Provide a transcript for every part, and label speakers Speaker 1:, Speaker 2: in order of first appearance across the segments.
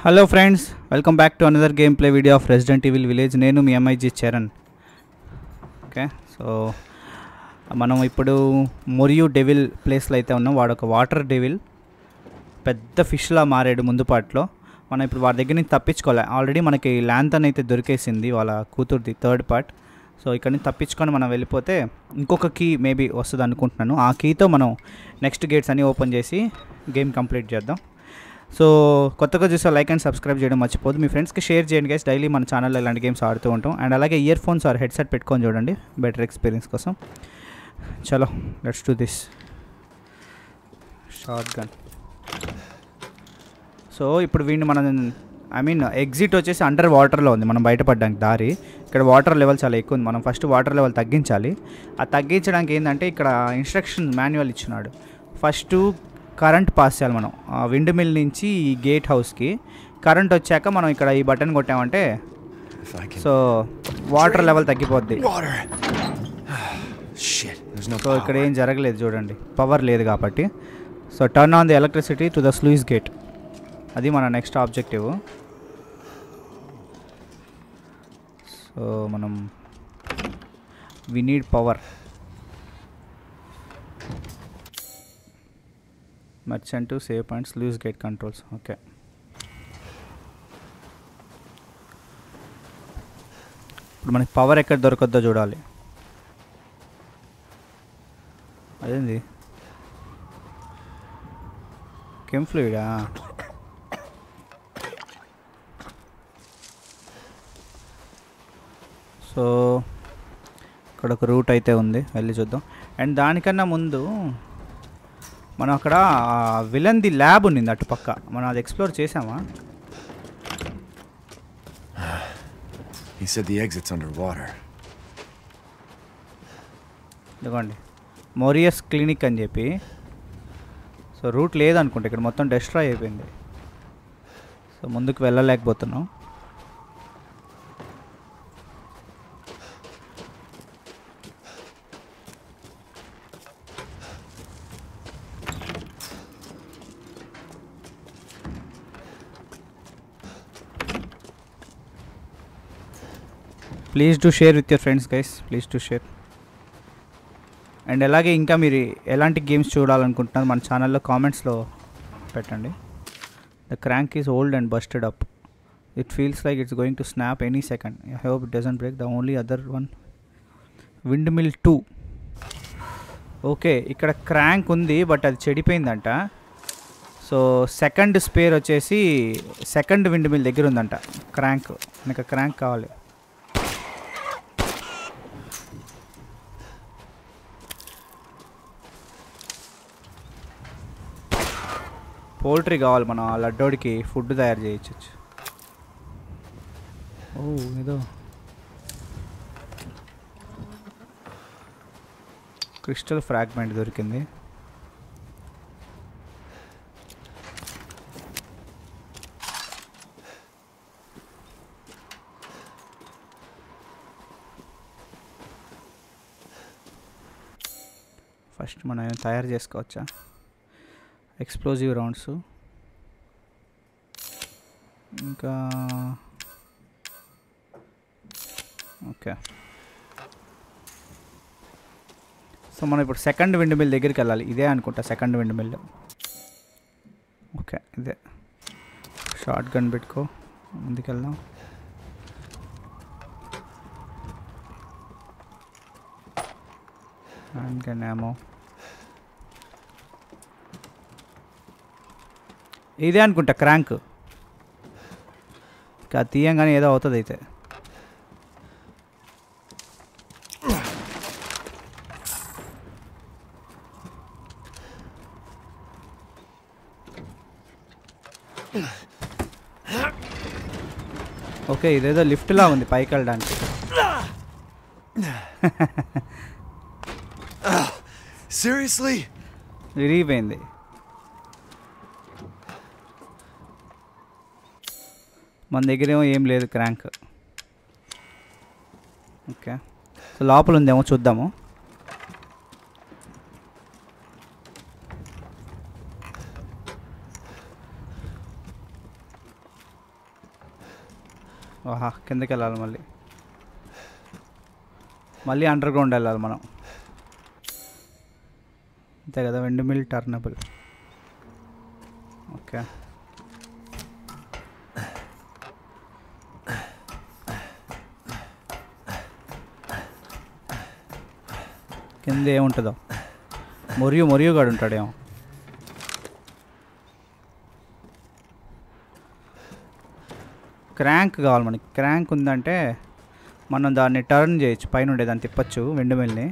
Speaker 1: Hello friends welcome back to another game play video of Resident Evil Village నేను మీ MIG Charan okay so మనం ఇప్పుడు మొరియు devil ప్లేస్లో అయితే ఉన్నాం వాడు ఒక వాటర్ డెవిల్ పెద్ద ఫిష్లా మారాడు ముందు పార్ట్లో మనం ఇప్పుడు వాడి దగ్గర నుంచి తప్పించుకోవాలి ఆల్రెడీ మనకి ల్యాంతన్ అయితే దొరికేసింది వాళ్ళ కూతురుది థర్డ్ పార్ట్ సో ఇక్కడ నుంచి తప్పించుకొని మనం వెళ్ళిపోతే ఇంకొక కీ మేబీ వస్తుంది అనుకుంటున్నాను ఆ కీతో మనం నెక్స్ట్ గేట్స్ అన్నీ ఓపెన్ చేసి గేమ్ కంప్లీట్ చేద్దాం సో కొత్తగా చూసే లైక్ అండ్ సబ్స్క్రైబ్ చేయడం మర్చిపోదు మీ ఫ్రెండ్స్కి షేర్ చేయండి గైస్ డైలీ మన ఛానల్లో ఇలాంటి గేమ్స్ ఆడుతూ ఉంటాం అండ్ అలాగే ఇయర్ ఫోన్స్ ఆర్ హెడ్సెట్ పెట్టుకొని చూడండి బెటర్ ఎక్స్పీరియన్స్ కోసం చలో let's do this shotgun so ఇప్పుడు వీడిని మనం ఐ మీన్ ఎగ్జిట్ వచ్చేసి అండర్ వాటర్లో ఉంది మనం బయటపడడానికి దారి ఇక్కడ వాటర్ లెవెల్ చాలా ఎక్కువ ఉంది మనం ఫస్ట్ వాటర్ లెవెల్ తగ్గించాలి ఆ తగ్గించడానికి ఏంటంటే ఇక్కడ ఇన్స్ట్రక్షన్ మాన్యువల్ ఇచ్చినాడు ఫస్ట్ కరెంట్ పాస్ చేయాలి మనం ఆ విండ్ మిల్ నుంచి ఈ గేట్ హౌస్కి కరెంట్ వచ్చాక మనం ఇక్కడ ఈ బటన్ కొట్టామంటే
Speaker 2: If I can.
Speaker 1: So water level తగ్గిపోద్ది
Speaker 2: Water! Shit, there's no
Speaker 1: so ఇక్కడ
Speaker 2: power.
Speaker 1: ఏం జరగలేదు చూడండి పవర్ లేదు కాబట్టి so turn on the electricity to the sluice gate అది మన నెక్స్ట్ ఆబ్జెక్టివ్ సో మనం we need power merchant save points sluice gate controls okay ఇప్పుడు మనకి పవర్ ఎక్కడ దొరకద్దో చూడాలి అదేంది కెమ్ ఫ్లూయిడా సో ఇక్కడ ఒక రూట్ అయితే ఉంది వెళ్ళి చూద్దాం అండ్ దానికన్నా ముందు మనం అక్కడ విలన్ది ల్యాబ్ ఉన్నింది అటు పక్క మనం అది ఎక్స్ప్లోర్ చేసామా
Speaker 2: He said the exit's underwater.
Speaker 1: ఇదిగోండి మోరియస్ క్లినిక్ అని చెప్పి సో రూట్ లేదనుకుంటా ఇక్కడ మొత్తం డెస్ట్రాయ్ అయిపోయింది సో ముందుకు వెళ్ళలేకపోతున్నాం please to share with your friends guys please to share and అలాగే ఇంకా మీరు ఎలాంటి గేమ్స్ చూడాలనుకుంటున్నారు మన ఛానల్లో కామెంట్స్లో పెట్టండి the crank is old and busted up it feels like it's going to snap any second I hope it doesn't break the only other windmill మిల్ టూ ఓకే ఇక్కడ క్రాంక్ ఉంది బట్ అది చెడిపోయిందంట సో సెకండ్ స్పేర్ వచ్చేసి second windmill దగ్గర ఉందంట crank నాకు క్రాంక్ కావాలి పోల్ట్రీ కావాలి మనం ఆ లడ్డోడికి ఫుడ్ తయారు చేయొచ్చు ఓ ఏదో క్రిస్టల్ ఫ్రాగ్మెంట్ దొరికింది ఫస్ట్ మనం ఏమైనా తయారు చేసుకోవచ్చా ఎక్స్ప్లోజివ్ రౌండ్స్ ఇంకా ఓకే సో మనం ఇప్పుడు సెకండ్ విండ్ మిల్ దగ్గరికి వెళ్ళాలి ఇదే అనుకుంటా సెకండ్ విండ్ మిల్ ఓకే ఇదే షార్ట్ గన్ పెట్టుకో ముందుకెళ్దాం హ్యాండ్ గన్ ఏమో ఇదే అనుకుంటా క్రాంక్ ఇంకా తీయంగానే ఏదో అవుతుంది అయితే ఓకే ఇదేదో లిఫ్ట్లా ఉంది పైకి వెళ్ళడానికి
Speaker 2: Seriously?
Speaker 1: విరిగిపోయింది మన దగ్గర ఏమో ఏం లేదు క్రాంక్ ఓకే సో లోపల ఉందేమో చూద్దాము ఆహా కిందకి వెళ్ళాలి మళ్ళీ మళ్ళీ అండర్ గ్రౌండ్ వెళ్ళాలి మనం అంతే కదా వెండి మిల్ టర్నబుల్ ఓకే కింద ఏముంటుందో మొరియు మొరియుగాడు ఉంటాడేమో క్రాంక్ కావాలి మనకి క్రాంక్ ఉందంటే మనం దాన్ని టర్న్ చేయొచ్చు పైన ఉండే దాన్ని తిప్పచ్చు వెండుమిల్ని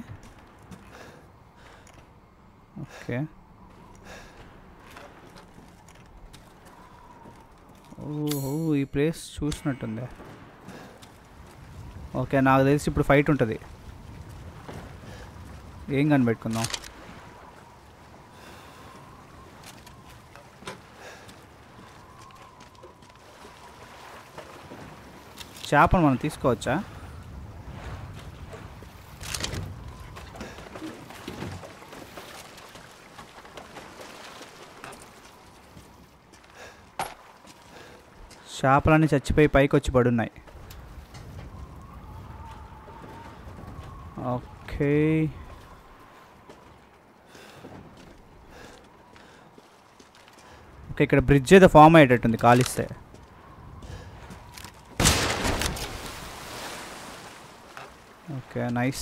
Speaker 1: ఓకే ఓహో ఈ ప్లేస్ చూసినట్టుంది ఓకే నాకు తెలిసి ఇప్పుడు ఫైట్ ఉంటుంది ఏం కనిపెట్టుకుందాం చేపను మనం తీసుకోవచ్చా చేపలన్నీ చచ్చిపోయి పైకి వచ్చి పడున్నాయి ఓకే ఓకే ఇక్కడ బ్రిడ్జ్ ఏదో ఫామ్ అయ్యేటట్టుంది కాలిస్తే ఓకే నైస్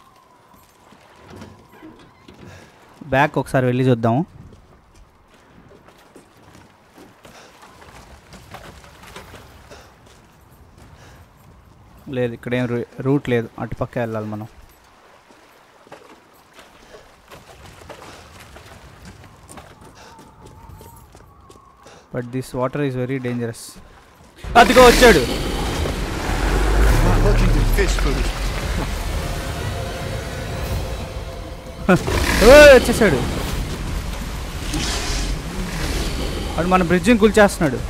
Speaker 1: బ్యాక్ ఒకసారి వెళ్ళి చూద్దాము లేదు ఇక్కడ ఏం రూట్ లేదు అటుపక్క వెళ్ళాలి మనం but this water is very dangerous అదిగో వచ్చాడు
Speaker 2: Not looking to fish food.
Speaker 1: ఓయ్, వచ్చేసాడు వాడు మన బ్రిడ్జిని కూల్చేస్తున్నాడు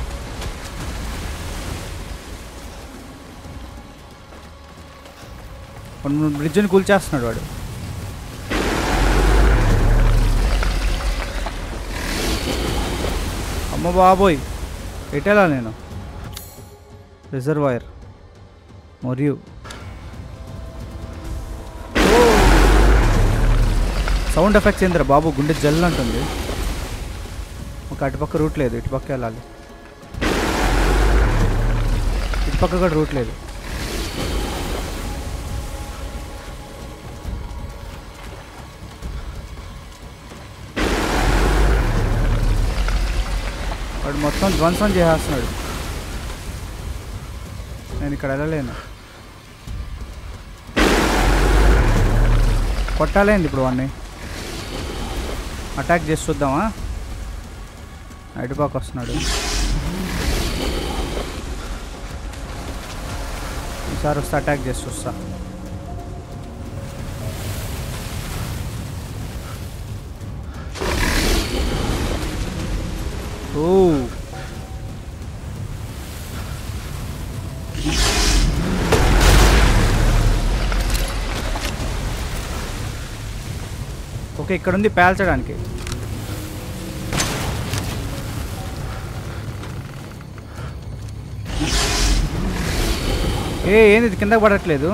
Speaker 1: వాడు మన బ్రిడ్జిని కూల్చేస్తున్నాడు వాడు అమ్మ బాబోయ్ ఎటెలా నేను రిజర్వాయర్ మరియు సౌండ్ ఎఫెక్ట్స్ ఏందిరా బాబు గుండె జల్ అంటుంది ఒక అటుపక్క రూట్ లేదు ఇటుపక్క వెళ్ళాలి ఇటుపక్క కూడా రూట్ లేదు వాడు మొత్తం ధ్వంసం చేసేస్తున్నాడు నేను ఇక్కడ వెళ్ళలేను కొట్టాలేంది ఇప్పుడు వాడిని అటాక్ చేసి చూద్దామా అటుపాకు వస్తున్నాడు ఈసారి వస్తే అటాక్ చేసి చూస్తా ఓ ఓకే ఇక్కడ ఉంది పేల్చడానికి ఏ ఏంది ఇది కింద పడట్లేదు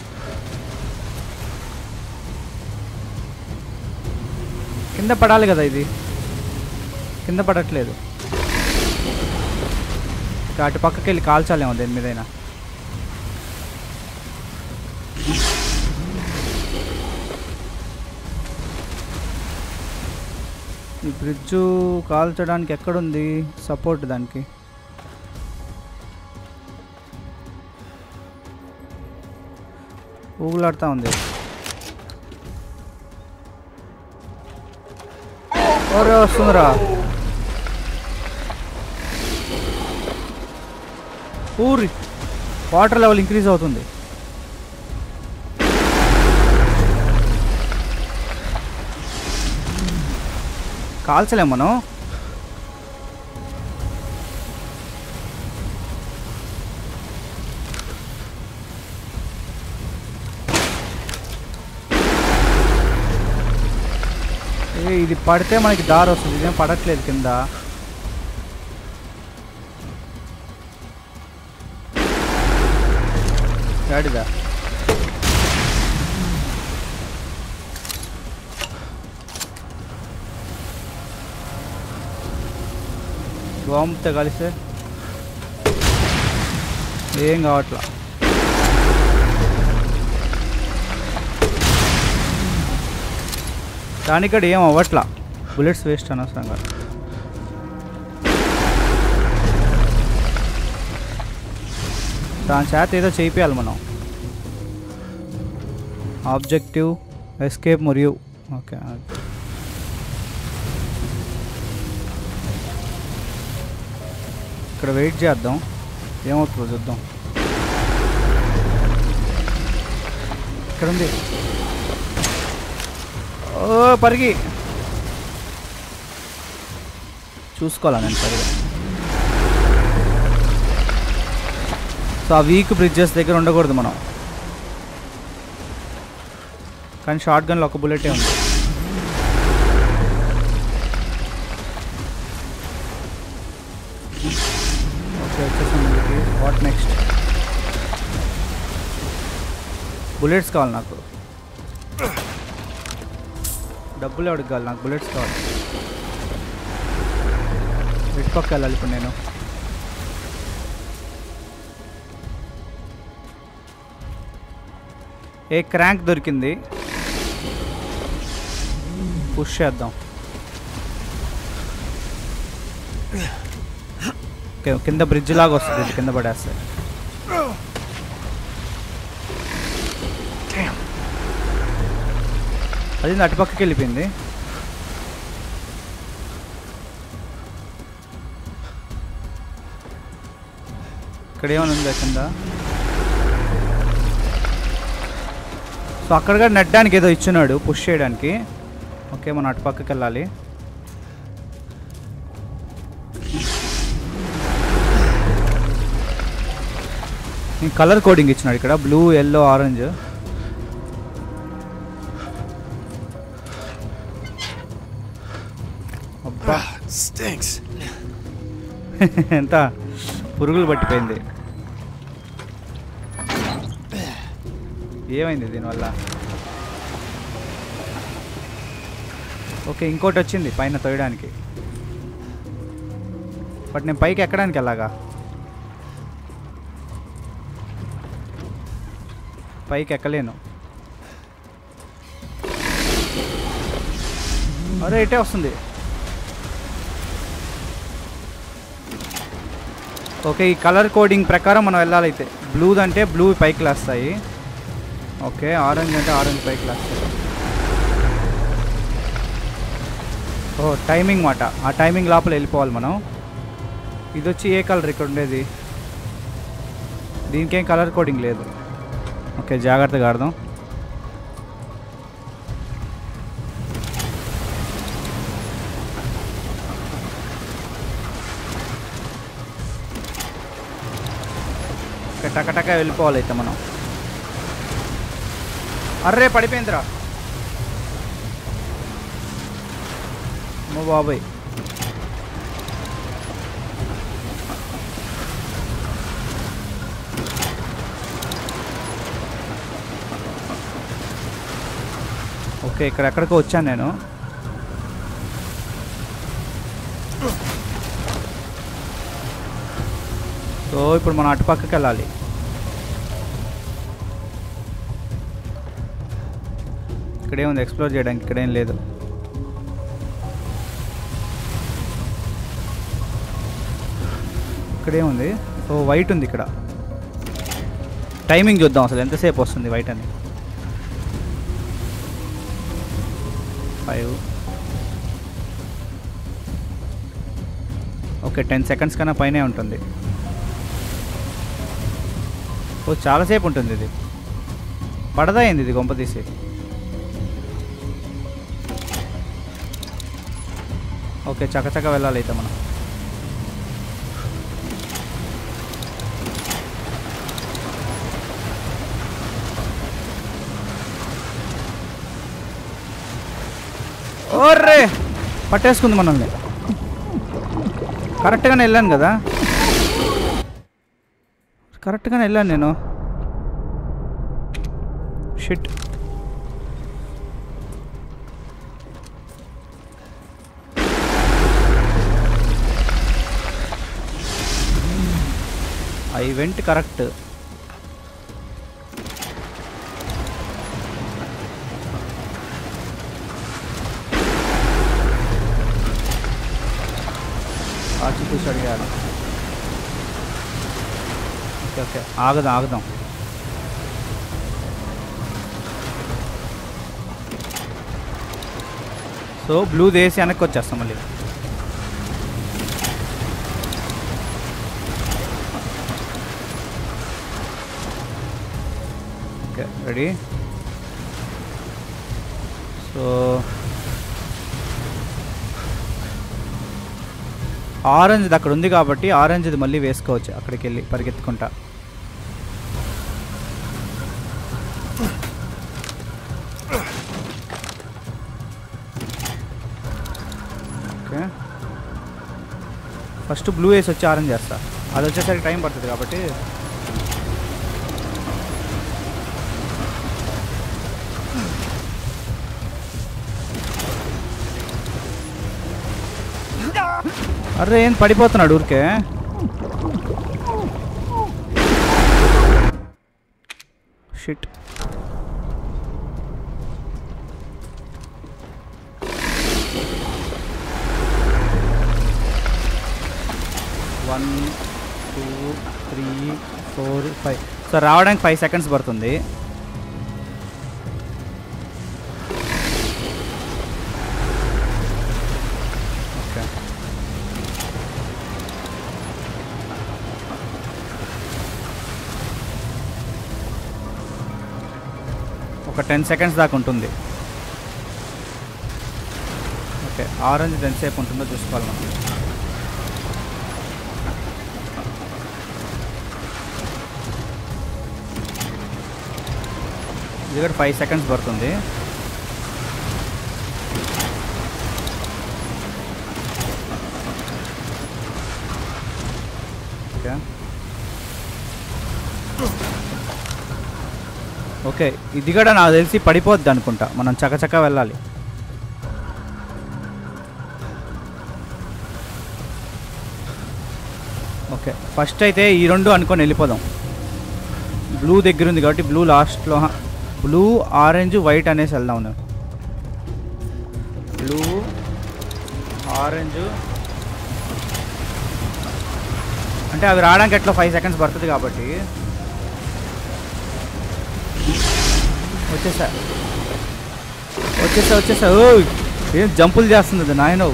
Speaker 1: కింద పడాలి కదా ఇది కింద పడట్లేదు ఇక అటు పక్కకి వెళ్ళి కాల్చాలేమో దేని మీదైనా ఈ బ్రిడ్జ్ కాల్చడానికి ఎక్కడుంది సపోర్ట్ దానికి ఊగులాడుతూ ఉంది ఒరే వస్తుందిరా ఊరి వాటర్ లెవెల్ ఇంక్రీజ్ అవుతుంది కాల్చలేం మనం ఏ ఇది పడితే మనకి దారి వస్తుంది ఇదేం పడట్లేదు కింద గాడిదా బాంబుతో కలిస్తే ఏం కావట్లా దానికడ ఏం అవ్వట్లా బుల్లెట్స్ వేస్ట్ అనవసరంగా దాని చేత ఏదో చేయిపోయాలి మనం ఆబ్జెక్టివ్ ఎస్కేప్ మరియు ఓకే ఇక్కడ వెయిట్ చేద్దాం ఏమవుతుందో చూద్దాం ఇక్కడ ఉంది ఓ పరిగి చూసుకోవాలా నేను సరిగా సో ఆ వీక్ బ్రిడ్జెస్ దగ్గర ఉండకూడదు మనం కానీ షార్ట్ గన్లో ఒక బుల్లెటే ఉంది ఓకే వచ్చేసాం ముందుకి వాట్ నెక్స్ట్ బుల్లెట్స్ కావాలి నాకు డబ్బులు ఎవరికి కావాలి నాకు బుల్లెట్స్ కావాలి ఇటు పక్క వెళ్ళాలి ఇప్పుడు నేను ఏ క్రాంక్ దొరికింది పుష్ చేద్దాం ఓకే కింద బ్రిడ్జ్ లాగా వస్తుంది ఇది కింద పడేస్తే అది అటు పక్కకి వెళ్ళిపోయింది ఇక్కడ ఏమైనా ఉందా కింద సో అక్కడగా నెట్టడానికి ఏదో ఇచ్చున్నాడు పుష్ చేయడానికి ఓకే మనం అటు పక్కకి వెళ్ళాలి కలర్ కోడింగ్ ఇచ్చినాడు ఇక్కడ బ్లూ ఎల్లో ఆరెంజ్ అబ్బా
Speaker 2: Ah, it stinks.
Speaker 1: ఎంత పురుగులు పట్టిపోయింది ఏమైంది దీనివల్ల ఓకే ఇంకోటి వచ్చింది పైన తోయడానికి బట్ నేను పైకి ఎక్కడానికి ఎలాగా పైకి ఎక్కలేను అరే ఇటే వస్తుంది ఓకే ఈ కలర్ కోడింగ్ ప్రకారం మనం వెళ్ళాలైతే బ్లూ అంటే బ్లూ పైకి లేస్తాయి ఓకే ఆరెంజ్ అంటే ఆరెంజ్ పైకి లేస్తాయి ఓ టైమింగ్ మాట ఆ టైమింగ్ లోపల వెళ్ళిపోవాలి మనం ఇది వచ్చి ఏ కలర్ ఇక్కడ ఉండేది దీనికేం కలర్ కోడింగ్ లేదు ఓకే జాగ్రత్తగా ఆడదాం ఓకే టకటక వెళ్ళిపోవాలి అయితే మనం అర్రే పడిపోయిందిరా అమ్మో బాబాయ్ ఓకే ఇక్కడ ఎక్కడికో వచ్చాను నేను సో ఇప్పుడు మనం అటు పక్కకి వెళ్ళాలి ఇక్కడేముంది ఎక్స్ప్లోర్ చేయడానికి ఇక్కడేం లేదు ఇక్కడేముంది ఓ వైట్ ఉంది ఇక్కడ టైమింగ్ చూద్దాం అసలు ఎంతసేపు వస్తుంది వైట్ అని ఫైవ్ ఓకే టెన్ సెకండ్స్ కన్నా పైనే ఉంటుంది ఓ చాలాసేపు ఉంటుంది ఇది పడదా అయింది ఇది గొంప తీసి ఓకే చకచక వెళ్ళాలి అయితే మనం ఓర్రే పట్టేసుకుంది మనల్ని కరెక్ట్గానే వెళ్ళాను కదా కరెక్ట్గానే వెళ్ళాను నేను షిట్ ఐ వెంట్ కరెక్ట్ ఆచితూసి అడిగాను ఓకే ఓకే ఆగదాం ఆగదాం సో బ్లూ వేసి వెనక్కి వచ్చేస్తాం మళ్ళీ ఓకే రెడీ సో ఆరెంజ్ది అక్కడ ఉంది కాబట్టి ఆరెంజ్ది మళ్ళీ వేసుకోవచ్చు అక్కడికి వెళ్ళి పరిగెత్తుకుంటా ఓకే ఫస్ట్ బ్లూ వేసి వచ్చి ఆరెంజ్ చేస్తా అది వచ్చేసరికి టైం పడుతుంది కాబట్టి అరే ఏం పడిపోతున్నాడు ఊరికే shit one two three four five so రావడానికి ఫైవ్ సెకండ్స్ పడుతుంది ఓకే ఒక టెన్ సెకండ్స్ దాకా ఉంటుంది ఓకే ఆరెంజ్ ఎంతసేపు ఉంటుందో చూసుకోవాలి మనం ఇది కూడా ఫైవ్ సెకండ్స్ పడుతుంది ఓకే ఓకే ఇది కూడా నాకు తెలిసి పడిపోద్ది అనుకుంటా మనం చకచక వెళ్ళాలి ఓకే ఫస్ట్ అయితే ఈ రెండు అనుకొని వెళ్ళిపోదాం బ్లూ దగ్గర ఉంది కాబట్టి బ్లూ లాస్ట్లో బ్లూ ఆరెంజ్ వైట్ అనేసి వెళ్దాం నేను బ్లూ ఆరెంజ్ అంటే అవి రావడానికి ఎట్లా ఫైవ్ సెకండ్స్ పడుతుంది కాబట్టి వచ్చేసా వచ్చేసా వచ్చేసా ఓ ఏం జంపులు చేస్తుంది అది నాయనో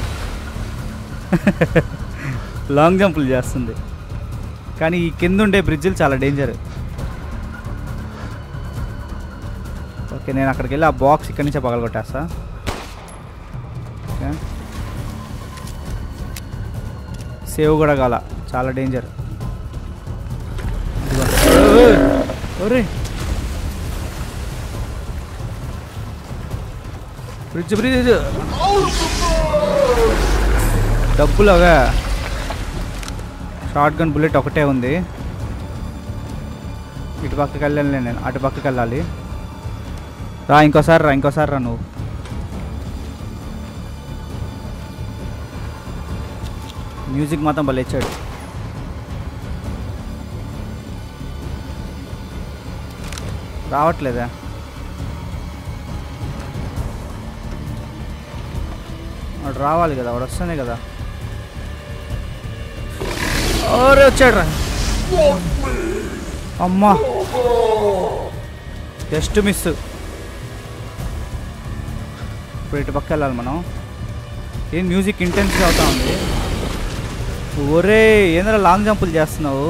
Speaker 1: లాంగ్ జంపులు చేస్తుంది కానీ ఈ కింద ఉండే బ్రిడ్జిలు చాలా డేంజర్ ఓకే నేను అక్కడికి వెళ్ళి ఆ బాక్స్ ఇక్కడి నుంచే పగలగొట్టేస్తా ఓకే సేవ్ కూడా కాల చాలా డేంజర్ ఒరే బ్రిడ్జ్ బ్రిడ్జ్ డబ్బులు అవే షార్ట్ గన్ బుల్లెట్ ఒకటే ఉంది ఇటు పక్కకి వెళ్ళాలి నేను అటు పక్కకి వెళ్ళాలి రా ఇంకోసారి రా ఇంకోసారి రా నువ్వు మ్యూజిక్ మాత్రం భలే ఇచ్చాడు రావట్లేదా వాడు రావాలి కదా వాడు వస్తేనే కదా ఓరే వచ్చాడు రా అమ్మా జస్ట్ మిస్ ఇప్పుడు ఇటు పక్క వెళ్ళాలి మనం ఏం మ్యూజిక్ ఇంటెన్స్గా అవుతా ఉంది ఒరే ఏంద్రా లాంగ్ జంపులు చేస్తున్నావు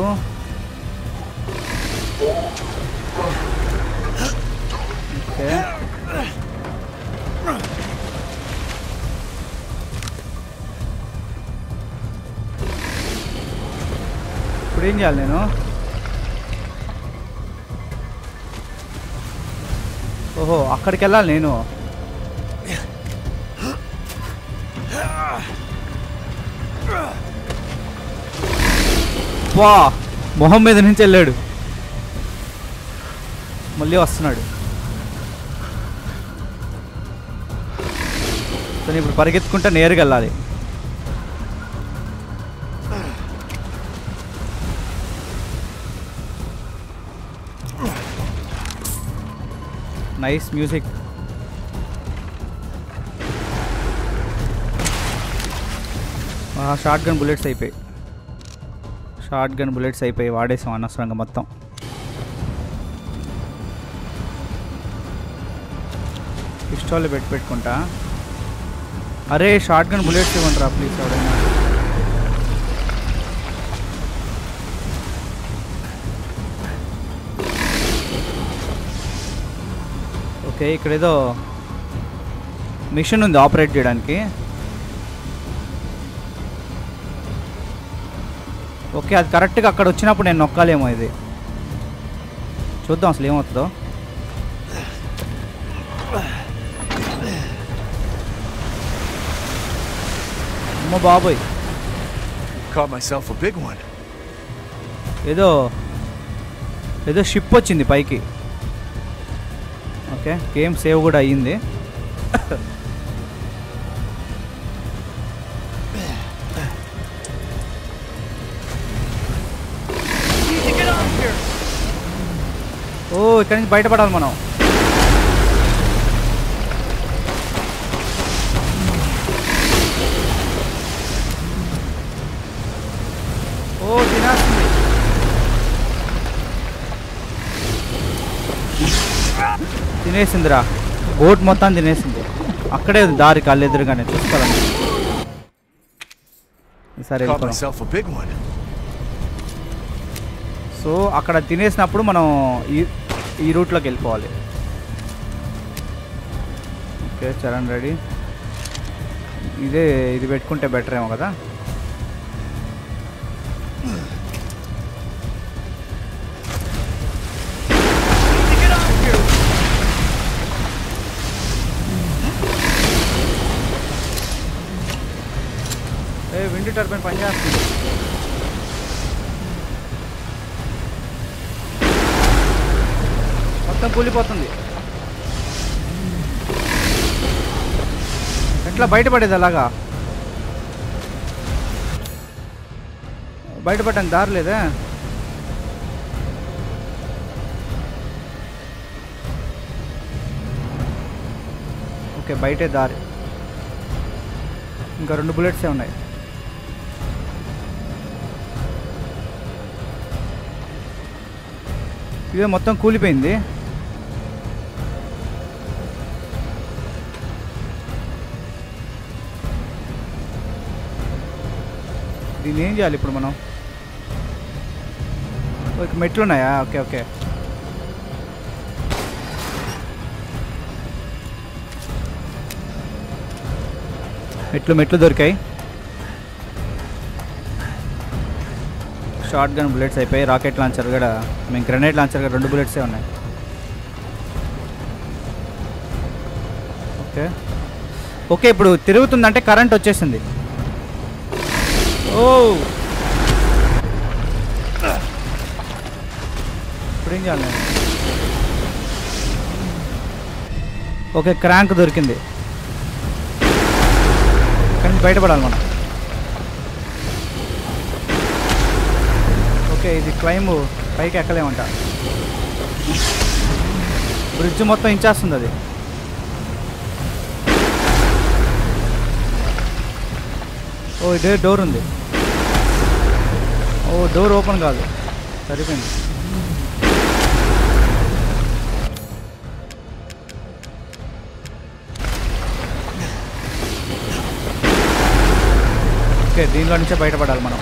Speaker 1: ఓకే ఇప్పుడు ఏం చేయాలి నేను ఓహో అక్కడికి వెళ్ళాలి నేను వా మొహం మీద నుంచి వెళ్ళాడు మళ్ళీ వస్తున్నాడు సో నేను ఇప్పుడు పరిగెత్తుకుంటే నేరుగా వెళ్ళాలి nice music shotgun bullets అయిపోయి షార్ట్ గన్ బుల్లెట్స్ అయిపోయి వాడేసాం అనవసరంగా మొత్తం పిస్టాల్ పెట్టి పెట్టుకుంటా అరే షార్ట్ గన్ బుల్లెట్స్ ఇవ్వండిరా ప్లీజ్ ఎవడైనా ఓకే ఇక్కడ ఏదో మిషన్ ఉంది ఆపరేట్ చేయడానికి ఓకే అది కరెక్ట్గా అక్కడ వచ్చినప్పుడు నేను నొక్కాలేమో ఇది చూద్దాం అసలు ఏమవుతుందో అమ్మ బాబోయ్
Speaker 2: Caught myself a big one.
Speaker 1: ఏదో ఏదో షిప్ వచ్చింది పైకి ఓకే గేమ్ సేవ్ కూడా అయ్యింది ఓ ఇక్కడి నుంచి బయటపడాలి మనం ఓ తినేస్తుంది తినేసిందిరా బోట్ మొత్తం తినేసింది అక్కడే ఉంది దారి కళ్ళు ఎదురుగానే చూసుకోవాలండి సరే
Speaker 2: Caught myself a big one.
Speaker 1: So అక్కడ తినేసినప్పుడు మనం ఈ ఈ రూట్లోకి వెళ్ళిపోవాలి ఓకే చరణ్ రెడీ ఇదే ఇది పెట్టుకుంటే బెటర్ ఏమో కదా ఏ విండ్ టర్బైన్ పనిచేస్తుంది మొత్తం కూలిపోతుంది ఎట్లా బయటపడేది అలాగా బయటపడడానికి దారి లేదా ఓకే బయటే దారి ఇంకా రెండు బుల్లెట్సే ఉన్నాయి ఇదే మొత్తం కూలిపోయింది దీన్ని ఏం చేయాలి ఇప్పుడు మనం ఓకే మెట్లు ఉన్నాయా ఓకే ఓకే మెట్లు మెట్లు దొరికాయి షార్ట్ గన్ బుల్లెట్స్ అయిపోయి రాకెట్ లాంచర్ కూడా మేము గ్రెనేడ్ లాంచర్ కూడా రెండు బుల్లెట్సే ఉన్నాయి ఓకే ఓకే ఇప్పుడు తిరుగుతుందంటే కరెంట్ వచ్చేసింది ఓ ఇప్పుడు ఏం చేయాలి నేను ఓకే క్రాంక్ దొరికింది కానీ బయటపడాలి మనం ఓకే ఇది క్లైమ్ పైకి ఎక్కలేమంట బ్రిడ్జ్ మొత్తం ఇంచేస్తుంది అది ఓ ఇదే డోర్ ఉంది ఓ డోర్ ఓపెన్ కాదు సరిపోయింది ఓకే దీనిలో నుంచే బయటపడాలి మనం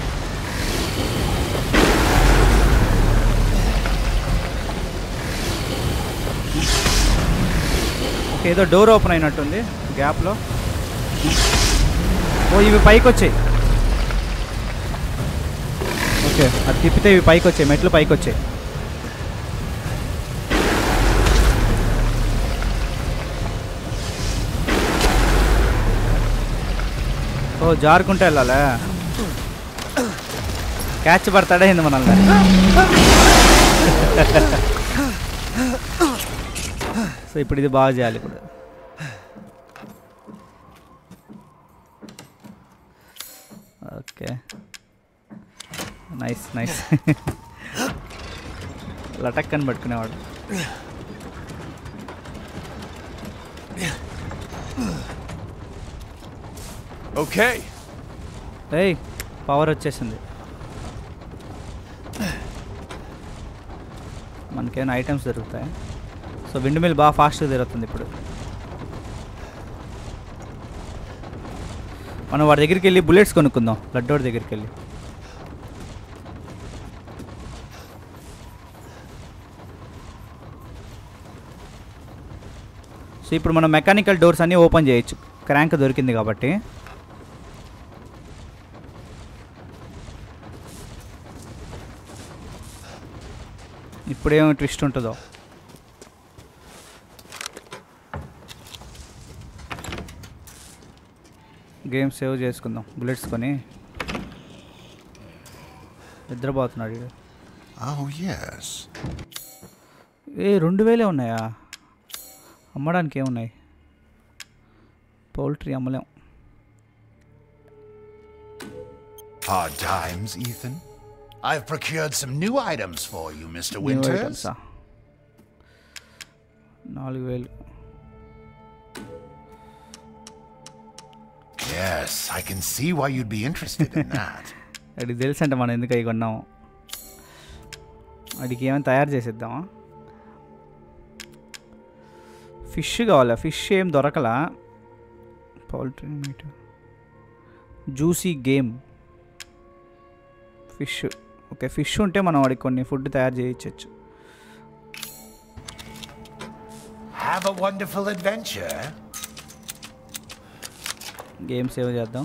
Speaker 1: ఓకే ఏదో డోర్ ఓపెన్ అయినట్టుంది గ్యాప్లో ఓ ఇవి పైకి వచ్చాయి ఓకే అది తిప్పితే ఇవి పైకి వచ్చాయి మెట్లు పైకి వచ్చాయి ఓ జారుకుంటే వెళ్ళాలా క్యాచ్ పడతాడే అయింది మనల్ని సో ఇప్పుడు ఇది బాగా చేయాలి ఇప్పుడు నైస్ నైస్ లటక్ అని పట్టుకునేవాడు
Speaker 2: Okay.
Speaker 1: ఏయ్ పవర్ వచ్చేసింది మనకేమైనా ఐటమ్స్ దొరుకుతాయి సో విండ్ మిల్ బాగా ఫాస్ట్గా తిరుగుతుంది ఇప్పుడు మనం వాడి దగ్గరికి వెళ్ళి బుల్లెట్స్ కొనుక్కుందాం లడ్డోడి దగ్గరికి వెళ్ళి సో ఇప్పుడు మనం మెకానికల్ డోర్స్ అన్నీ ఓపెన్ చేయొచ్చు క్రాంక్ దొరికింది కాబట్టి ఇప్పుడేమో ట్విస్ట్ ఉంటుందో గేమ్ సేవ్ చేసుకుందాం బుల్లెట్స్ కొని నిద్రపోతున్నాడు వీడు.
Speaker 3: Oh, yes.
Speaker 1: ఏ రెండు వేలే ఉన్నాయా అమ్మడానికి ఏమున్నాయి పౌల్ట్రీ అమ్మలేం
Speaker 3: Hard times, Ethan. I've procured some new items for you, Mr.
Speaker 1: New
Speaker 3: Winters.
Speaker 1: items ఆ? నాలుగు వేలు
Speaker 3: Yes, I can see why you'd be interested in that.
Speaker 1: వాడికి తెలుసు అంటే మనం ఎందుకు అవి కొన్నాము వాడికి ఏమైనా తయారు చేసేద్దామా ఫిష్ కావాలా ఫిష్ ఏం దొరకలా poultry meat juicy game fish okay fish ఉంటే మనం వాడికి కొన్ని ఫుడ్ తయారు చేయించవచ్చు
Speaker 3: Have a wonderful adventure.
Speaker 1: Game save చేద్దాం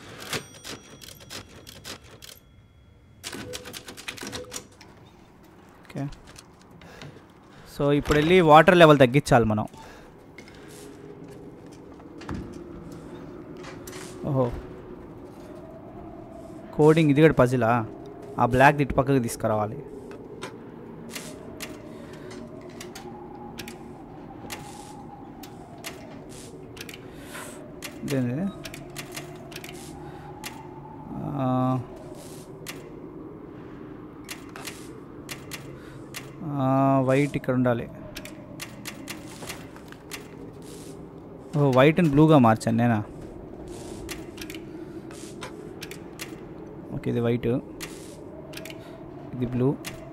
Speaker 1: ఓకే సో ఇప్పుడు వెళ్ళి వాటర్ లెవెల్ తగ్గించాలి మనం ఓహో కోడింగ్ ఇది కూడా పజిలా ఆ బ్లాక్ ఇటు పక్కకి తీసుకురావాలి ఇదేంది ఆ, ఆ, వైట్ ఇక్కడ ఉండాలి ఓ వైట్ అండ్ బ్లూగా మార్చాను నేనా ఓకే ఇది వైట్ ఇది బ్లూ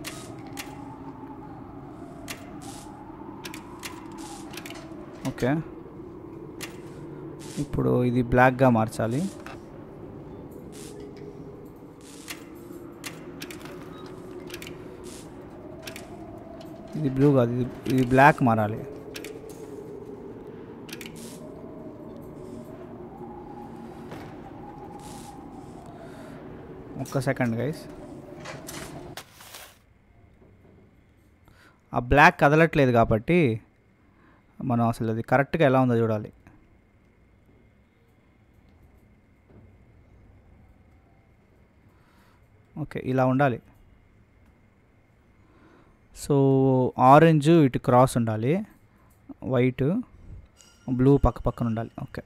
Speaker 1: ఓకే ఇప్పుడు ఇది బ్లాక్గా మార్చాలి ఇది బ్లూ కాదు ఇది ఇది బ్లాక్ మారాలి ఒక్క సెకండ్ గైస్ ఆ బ్లాక్ కదలట్లేదు కాబట్టి మనం అసలు అది కరెక్ట్గా ఎలా ఉందో చూడాలి ఓకే ఇలా ఉండాలి సో ఆరెంజ్ ఇటు క్రాస్ ఉండాలి వైట్ బ్లూ పక్క పక్కన ఉండాలి okay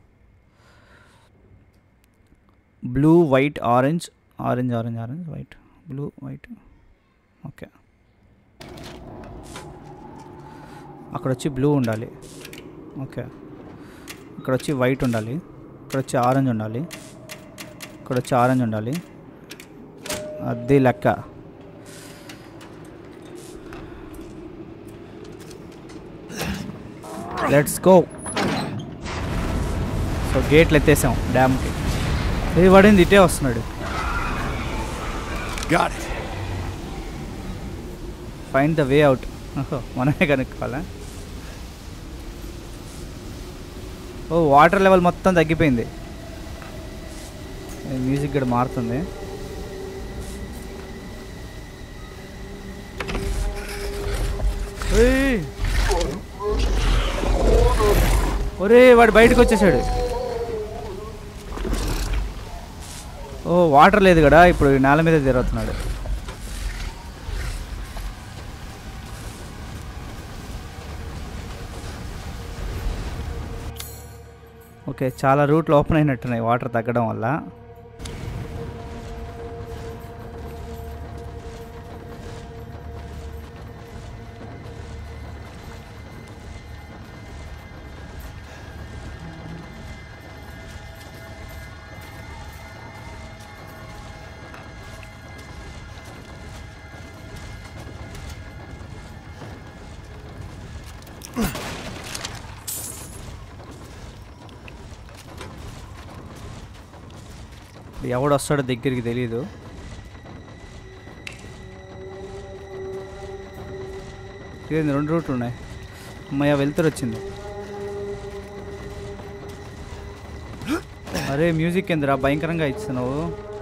Speaker 1: blue white orange orange orange orange white blue white okay అక్కడ వచ్చి బ్లూ ఉండాలి ఓకే ఇక్కడ వచ్చి వైట్ ఉండాలి ఇక్కడ వచ్చి ఆరెంజ్ ఉండాలి ఇక్కడ వచ్చి ఆరెంజ్ ఉండాలి అది లెక్క లెట్స్ గో సో గేట్లు ఎత్తేసాం డ్యామ్కి ఇది పడింది ఇటే వస్తున్నాడు
Speaker 2: Got it.
Speaker 1: Find the way out మనమే కనుక్కోవాలా ఓ వాటర్ లెవెల్ మొత్తం తగ్గిపోయింది ఈ మ్యూజిక్ కూడా మారుతుంది ఏయ్! ఒరే వాడు బయటకు వచ్చేసాడు ఓ వాటర్ లేదు కదా ఇప్పుడు ఈ నేల మీద తిరుగుతున్నాడు ఓకే చాలా రూట్లు ఓపెన్ అయినట్టున్నాయి వాటర్ తగ్గడం వల్ల ఇప్పుడు ఎవడు వస్తాడో దగ్గరికి తెలియదు ఇదేంది రెండు రూట్లు ఉన్నాయి అమ్మయ్య వెళ్తురు వచ్చింది అరే మ్యూజిక్ ఏందిరా భయంకరంగా ఇస్తున్నావు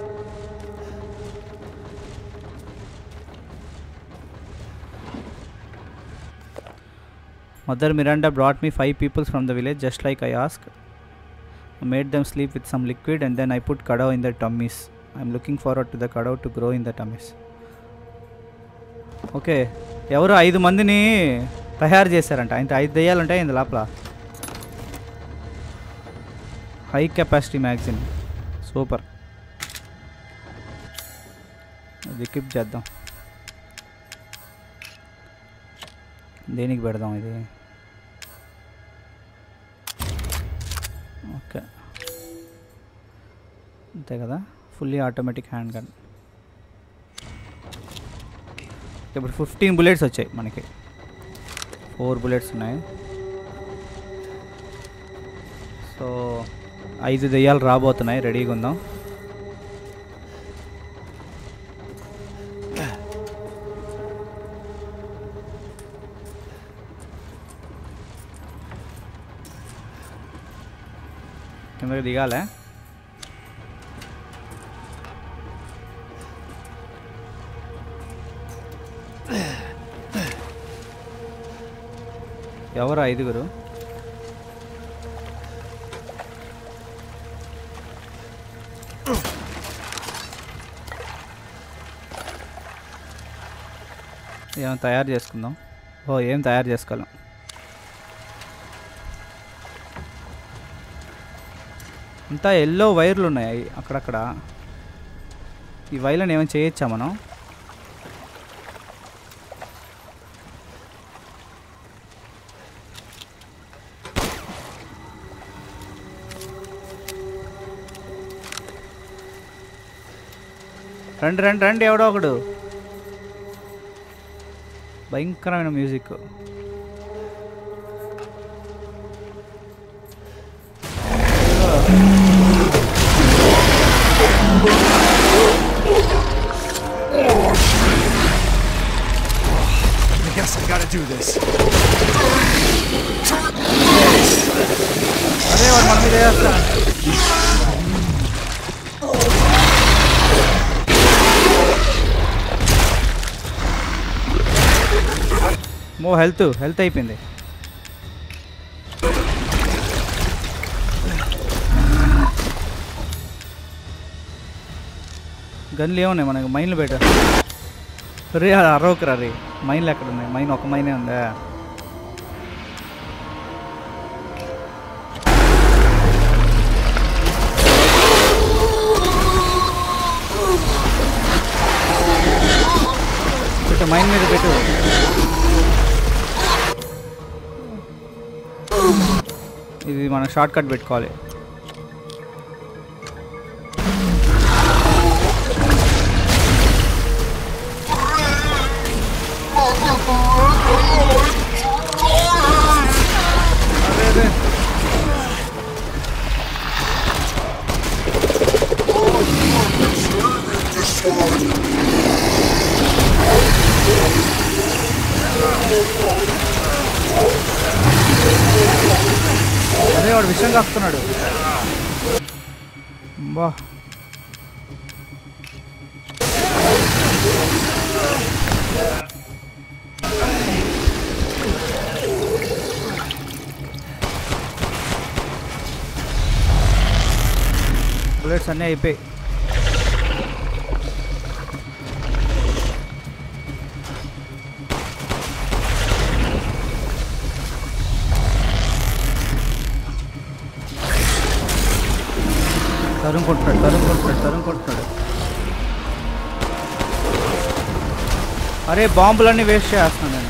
Speaker 1: Mother Miranda brought me five people from the village just like I asked. I made them sleep with some liquid and then I put kadao in their tummies. I'm looking forward to the kadao to grow in the tummies. Okay ఎవరు ఐదు మందిని తయారు చేశారంట ఇంత ఐదు దెయ్యాలుంటాయి ఇంత లోపల హై కెపాసిటీ మ్యాగజిన్ సూపర్ అది ఎక్విప్ చేద్దాం దేనికి పెడదాం ఇది ఓకే అంతే కదా ఫుల్లీ ఆటోమేటిక్ హ్యాండ్ గన్ ఇప్పుడు ఫిఫ్టీన్ బుల్లెట్స్ వచ్చాయి మనకి ఫోర్ బుల్లెట్స్ ఉన్నాయి సో ఐదు దెయ్యాలు రాబోతున్నాయి రెడీగా ఉందాం కిందకి దిగాలే ఎవరు ఐదుగురు ఏమైనా తయారు చేసుకుందాం ఓ ఏం తయారు చేసుకోలేం ఇంత ఎల్లో వైర్లు ఉన్నాయి అక్కడక్కడ ఈ వైర్లను ఏమైనా చేయొచ్చా మనం రండి రండి రండి ఎవడో ఒకడు భయంకరమైన music
Speaker 2: I guess I gotta do this.
Speaker 1: అదే వాడు మన మీద వేస్తా మో హెల్త్ హెల్త్ అయిపోయింది గన్లు ఏమున్నాయి మనకి మైన్లు పెట్ట రే అరవకురా రే మైన్లు ఎక్కడ ఉన్నాయి మైన్ ఒక మైనే ఉందా పెట్టు మైన్ మీద పెట్టు ఇది మనం షార్ట్ కట్ పెట్టుకోవాలి అరే, అరే. అదే వాడు విషయం కాస్తున్నాడు బా బుల్లెట్స్ అన్నీ అయిపోయి తరుముకుంటున్నాడు తరుముకుంటున్నాడు తరుముకుంటున్నాడు అరే బాంబులన్నీ వేస్ట్ చేస్తున్నాను నేను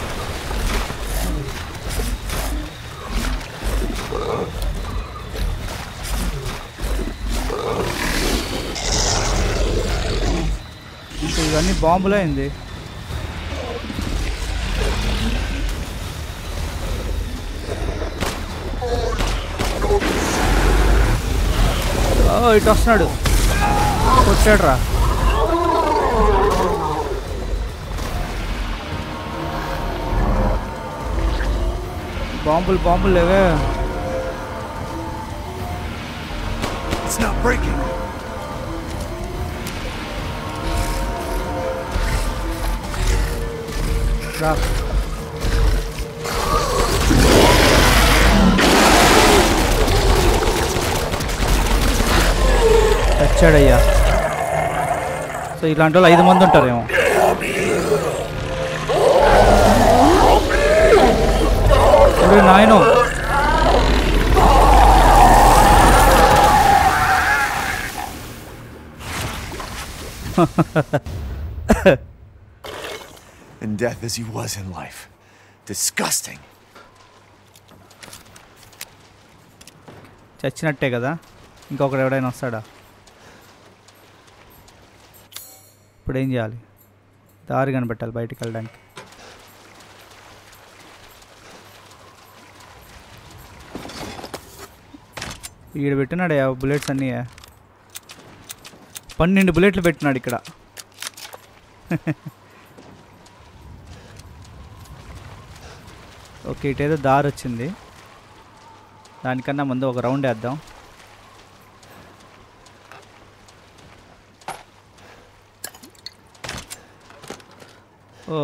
Speaker 1: ఇంకా ఇవన్నీ బాంబులే అయింది ఓ ఇటు వస్తున్నాడు కొట్టాడు రా బాంబులు బాంబులు లేవే
Speaker 2: It's not breaking.
Speaker 1: రా వచ్చాడయ్యా సో ఇలాంటి వాళ్ళు ఐదు మంది ఉంటారేమో ఒరే నాయనో
Speaker 2: In death as he was in life. Disgusting.
Speaker 1: చచ్చినట్టే కదా ఇంకొకడు ఎవడైనా వస్తాడా ఇప్పుడు ఏం చేయాలి దారి కనిపెట్టాలి బయటికి వెళ్ళడానికి ఈడ పెట్టినాడు బుల్లెట్స్ అన్నీ పన్నెండు బుల్లెట్లు పెట్టినాడు ఇక్కడ ఓకే ఇటేదో దారి వచ్చింది దానికన్నా ముందు ఒక రౌండ్ వేద్దాం ఓ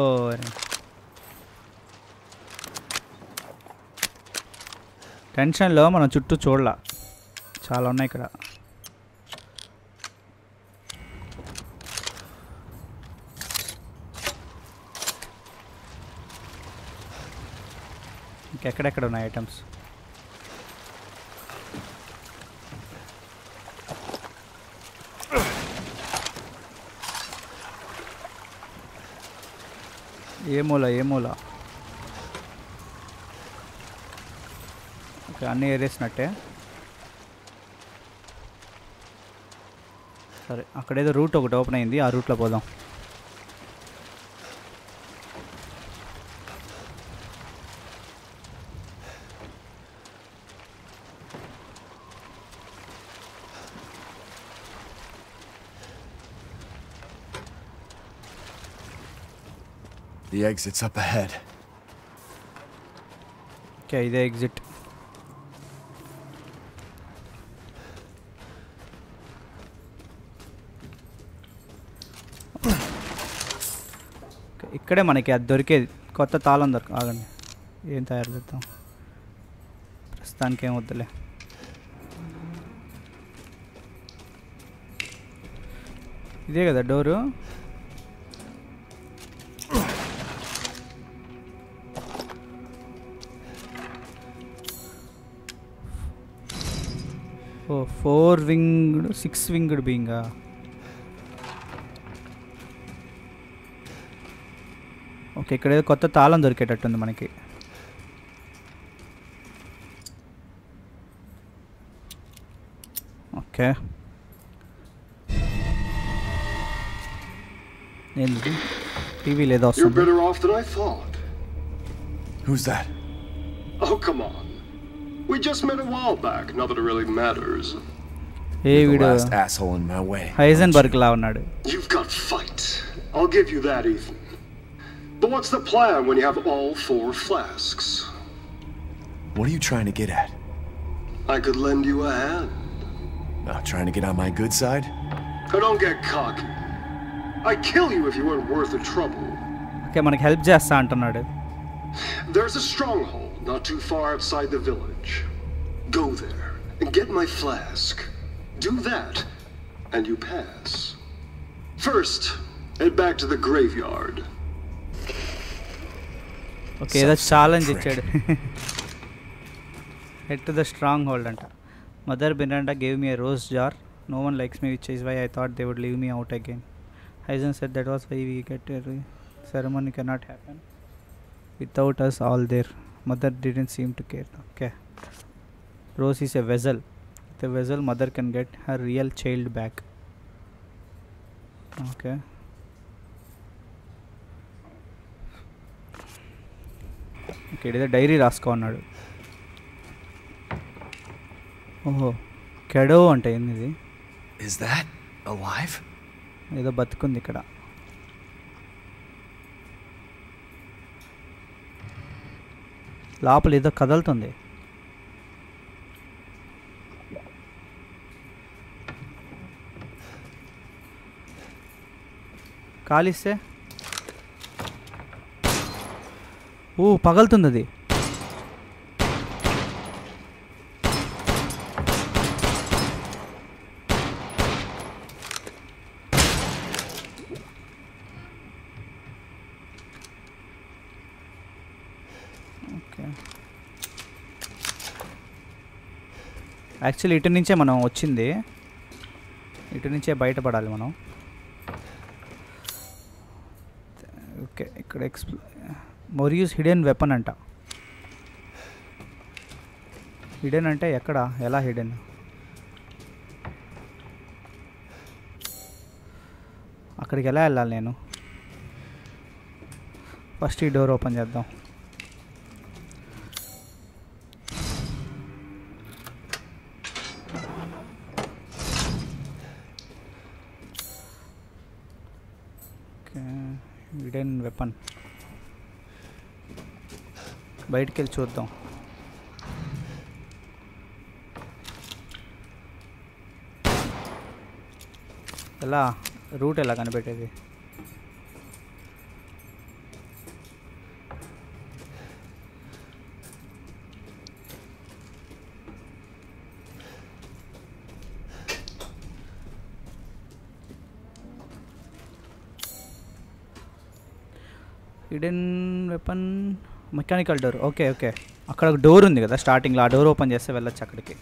Speaker 1: టెన్షన్లో మనం చుట్టూ చూడాల చాలా ఉన్నాయి ఇక్కడ ఇంకెక్కడెక్కడ ఉన్నాయి ఐటమ్స్ ఏ మూల ఏ మూల ఓకే అన్నీ ఏరేసినట్టే సరే అక్కడేదో రూట్ ఒకటి ఓపెన్ అయింది ఆ రూట్లో పోదాం
Speaker 2: The exit's up ahead.
Speaker 1: Okay ఇదే ఎగ్జిట్ ఓకే, ఇక్కడే మనకి అది దొరికేది కొత్త తాళం దొరక ఆగండి ఏం తయారు చేద్దాం ప్రస్తుతానికి ఏం వద్దులే ఇదే కదా డోరు ఓ ఫోర్ వింగ్డ్ సిక్స్ వింగ్డ్ బీయింగా ఓకే ఇక్కడ ఏదో కొత్త తాళం దొరికేటట్టుంది మనకి ఓకే ఏంది టీవీ లేదా
Speaker 4: You're
Speaker 1: వస్తుంది
Speaker 4: better off than I thought.
Speaker 2: Who's that?
Speaker 4: Oh, come on. We just met a while back, not that it really matters.
Speaker 1: ఏ
Speaker 2: The
Speaker 1: వీడు
Speaker 2: last asshole in my way.
Speaker 1: Heisenberg లా ఉన్నాడు
Speaker 4: You've got fight. I'll give you that, Ethan. But what's the plan when you have all four flasks?
Speaker 2: What are you trying to get at?
Speaker 4: I could lend you a hand.
Speaker 2: Not trying to get on my good side?
Speaker 4: Now don't get cocky. I'd kill you if you weren't worth the trouble.
Speaker 1: Okay మనకి help చేస్తా అంటున్నాడు
Speaker 4: There's a stronghold not too far outside the village. Go there and get my flask. Do that, and you pass. First, head back to the graveyard.
Speaker 1: Okay ఏదో challenge
Speaker 2: prick.
Speaker 1: ఇచ్చాడు head to the stronghold అంట mother Miranda gave me a Rose jar no one likes me which is why I thought they would leave me out again హైజన్ said that was why we get ceremony cannot happen without us all there mother didn't seem to care okay Rose is a vessel with a vessel mother can get her real child back okay okay ఇదే diary రాసుకో అన్నాడు ఓహో కెడో అంటే ఏంది ఇది
Speaker 2: Is that? alive?
Speaker 1: ఏదో బతుకుంది ఇక్కడ లోపల ఏదో కదులుతుంది కాలిస్తే ఓ పగలుతుంది అది ఓకే యాక్చువల్లీ ఇటు నుంచే మనం వచ్చింది ఇటు నుంచే బయటపడాలి మనం ఓకే ఇక్కడ ఎక్స్ప్లో మొరియూస్ హిడెన్ వెపన్ అంట హిడెన్ అంటే ఎక్కడ ఎలా హిడెన్ అక్కడికి ఎలా వెళ్ళాలి నేను ఫస్ట్ ఈ డోర్ ఓపెన్ చేద్దాం ఓకే హిడెన్ వెపన్ బయటికి వెళ్ళి చూద్దాం ఎలా రూట్ ఎలా కనిపెట్టేది hidden weapon mechanical door okay okay అక్కడ ఒక డోర్ ఉంది కదా స్టార్టింగ్లో ఆ డోర్ ఓపెన్ చేస్తే వెళ్ళొచ్చు అక్కడికి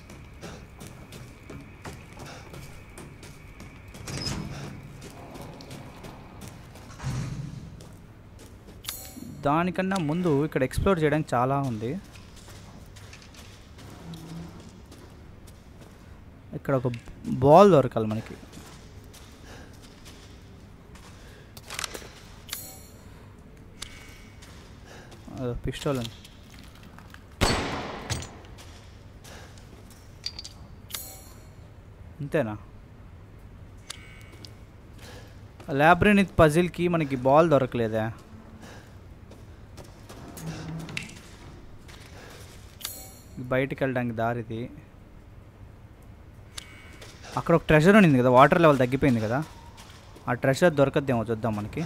Speaker 1: దానికన్నా ముందు ఇక్కడ ఎక్స్ప్లోర్ చేయడానికి చాలా ఉంది ఇక్కడ ఒక బాల్ దొరకాలి మనకి పిస్టోల్ ఉంది అంతేనా ల్యాబ్రెనిత్ పజిల్కి మనకి బాల్ దొరకలేదా బయటికి వెళ్ళడానికి దారిది అక్కడ ఒక ట్రెషర్ ఉంది కదా వాటర్ లెవెల్ తగ్గిపోయింది కదా ఆ ట్రెషర్ దొరకద్దేమో చూద్దాం మనకి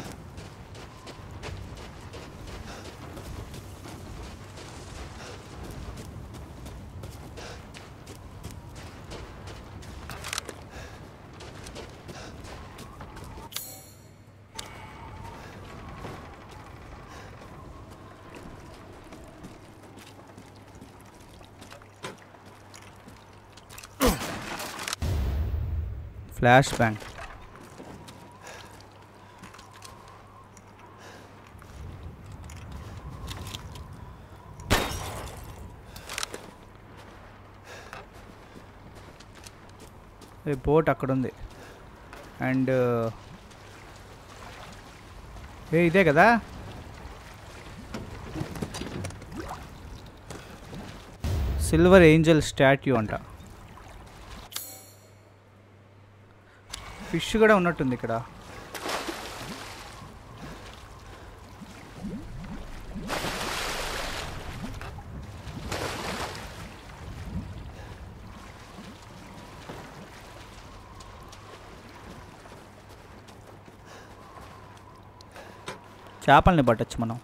Speaker 1: ఫ్లాష్ బ్యాంక్ ఈ బోట్ అక్కడ ఉంది అండ్ ఏ ఇదే కదా సిల్వర్ ఏంజల్ స్టాట్యూ అంట ఫిష్ కూడా ఉన్నట్టుంది ఇక్కడ చేపల్ని పట్టచ్చు మనం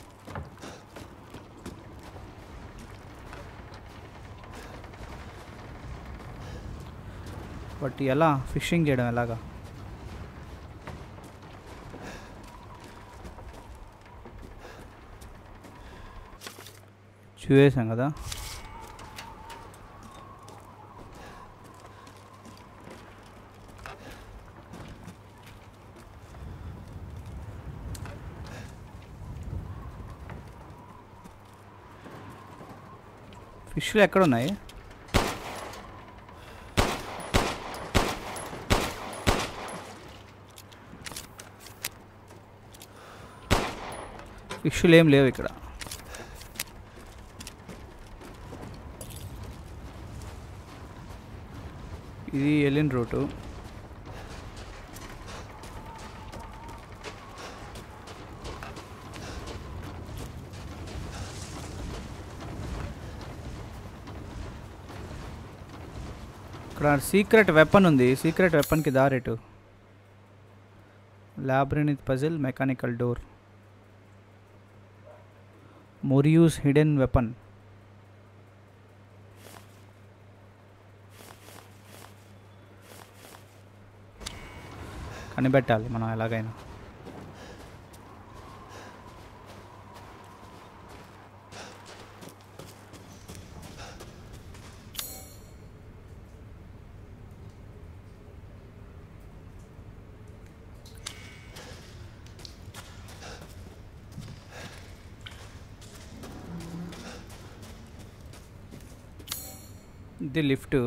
Speaker 1: బట్ ఎలా ఫిషింగ్ చేయడం ఎలాగా చూసేసాం కదా ఫిష్లు ఎక్కడ ఉన్నాయి ఫిష్లు ఏం లేవు ఇక్కడ ఇది ఎలిన్ రూటు ఇక్కడ సీక్రెట్ వెపన్ ఉంది సీక్రెట్ వెపన్కి దారేటు labyrinth puzzle mechanical door Moreau's hidden weapon కనిపెట్టాలి మనం ఎలాగైనా ఇది లిఫ్ట్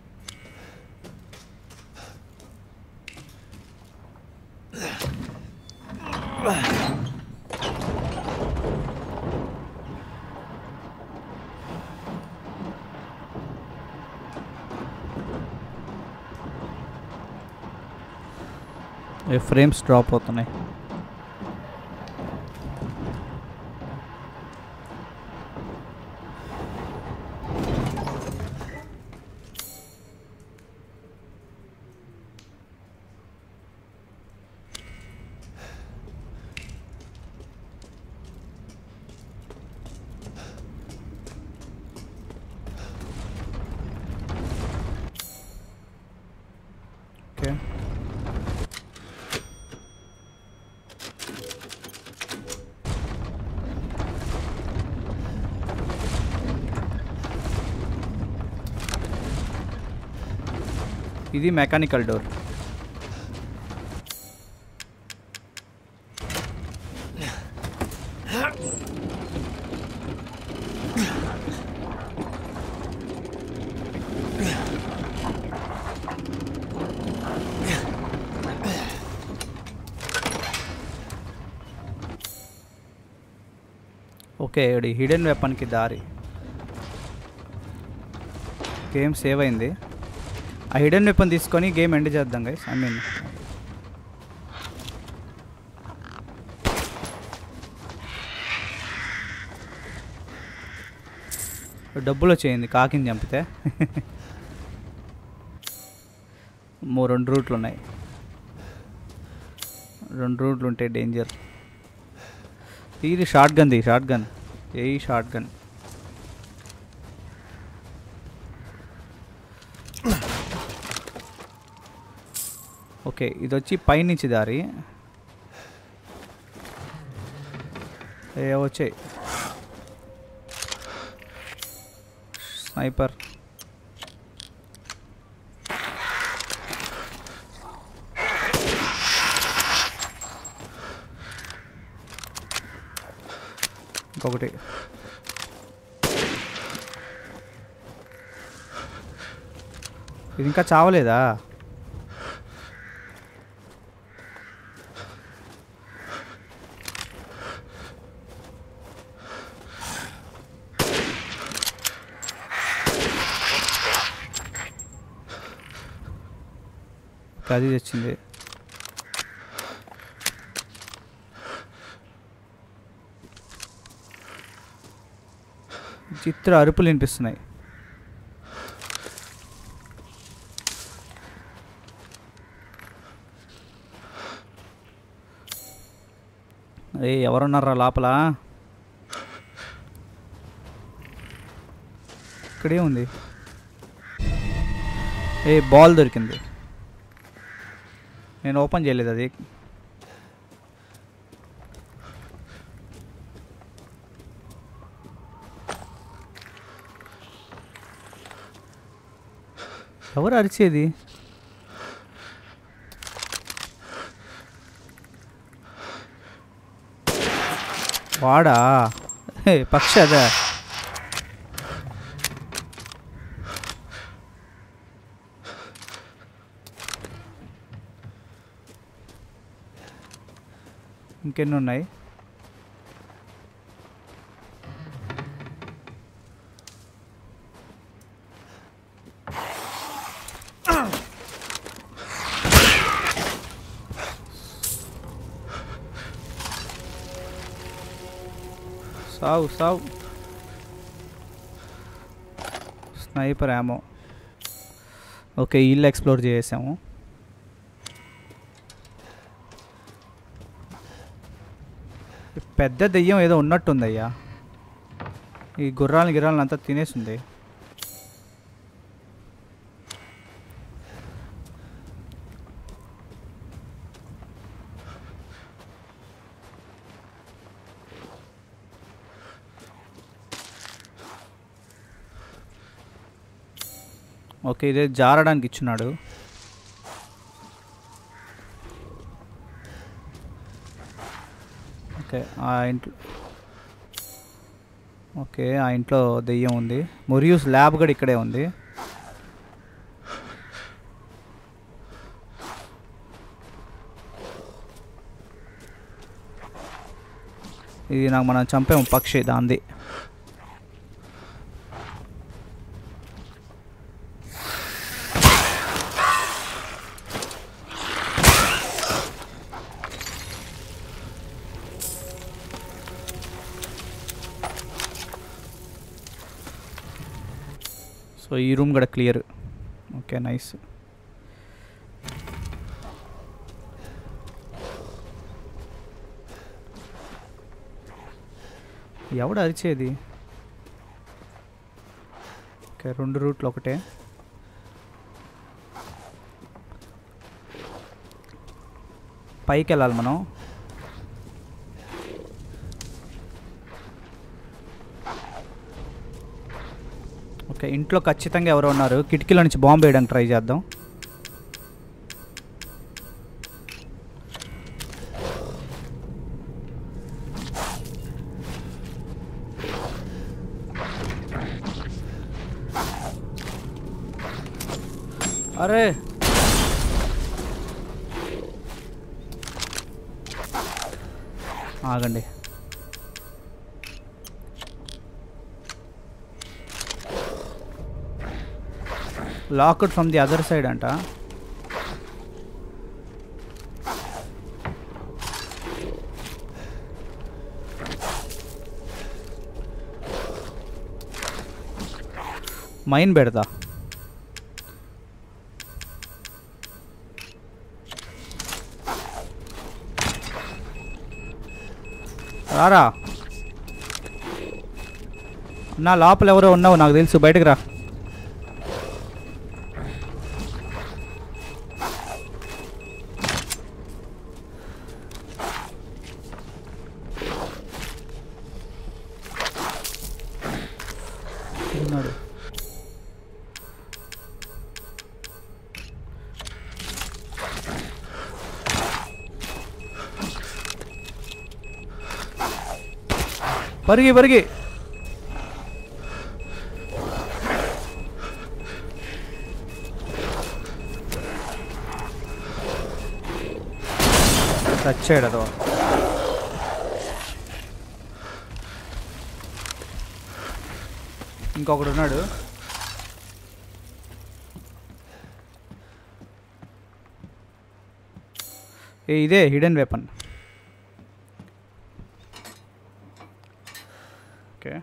Speaker 1: ఫ్రేమ్స్ డ్రాప్ అవుతున్నాయి ఓకే ఇది మెకానికల్ డోర్ ఓకే ఇది హిడెన్ వెపన్కి దారి గేమ్ సేవ్ అయింది ఆ హిడెన్ వెపన్ తీసుకొని గేమ్ ఎండ్ చేద్దాం గైస్ ఐ మీన్ డబ్బులు వచ్చేయండి కాకిని చంపితే మో రెండు రూట్లు ఉన్నాయి రెండు రూట్లు ఉంటాయి డేంజర్ ఇది shotgun the shotgun a shotgun okay ఇది వచ్చి పైనుంచి దారి ఏ వచ్చాయి స్నైపర్ ఇంకొకటి ఇది ఇంకా చావలేదా అది తెచ్చింది చిత్ర అరుపులు వినిపిస్తున్నాయి ఏ ఎవరున్నారా లోపల ఇక్కడే ఉంది ఏ బాల్ దొరికింది నేను ఓపెన్ చేయలేదు అది ఎవరు అరిచేది వాడా హే, పక్షి అదే ఇంకెన్ని ఉన్నాయి సావు సావు స్నైపర్ యామో ఓకే ఈ ఇల్లు ఎక్స్ప్లోర్ చేసాము ఈ పెద్ద దెయ్యం ఏదో ఉన్నట్టుంది అయ్యా ఈ గుర్రాలు గిర్రాలను అంతా తినేసింది ఓకే ఇదే జారడానికి ఇచ్చున్నాడు ఓకే ఆ ఇంట్లో ఓకే ఆ ఇంట్లో దెయ్యం ఉంది మొరియూస్ ల్యాబ్ కూడా ఇక్కడే ఉంది ఇది నాకు మనం చంపాము పక్షి దాంది సో ఈ రూమ్ కూడా క్లియర్ ఓకే నైస్ ఎవడు అరిచేది ఓకే రెండు రూట్లు ఒకటే పైకి వెళ్ళాలి మనం ఓకే ఇంట్లో ఖచ్చితంగా ఎవరో ఉన్నారు కిటికీలో నుంచి బాంబు వేయడానికి ట్రై చేద్దాం అరే ఆగండి locked from the other side అంట మైన్ పెడతా రారా నా లోపల ఎవరో ఉన్నావు నాకు తెలుసు బయటకు రా ఉన్నాడు పరిగి పరిగి చచ్చాడు అదో ఇంకొకడు ఉన్నాడు ఏ ఇదే hidden weapon okay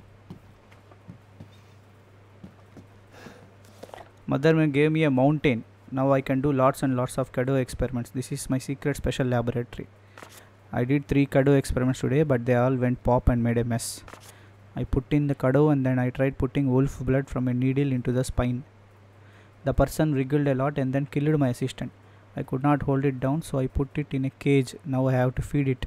Speaker 1: mother me game a mountain now I can do lots and lots of Cadou experiments this is my secret special laboratory I did three Cadou experiments today but they all went pop and made a mess I put in the kado and then I tried putting wolf blood from a needle into the spine. The person wriggled a lot and then killed my assistant. I could not hold it down, so I put it in a cage. Now I have to feed it.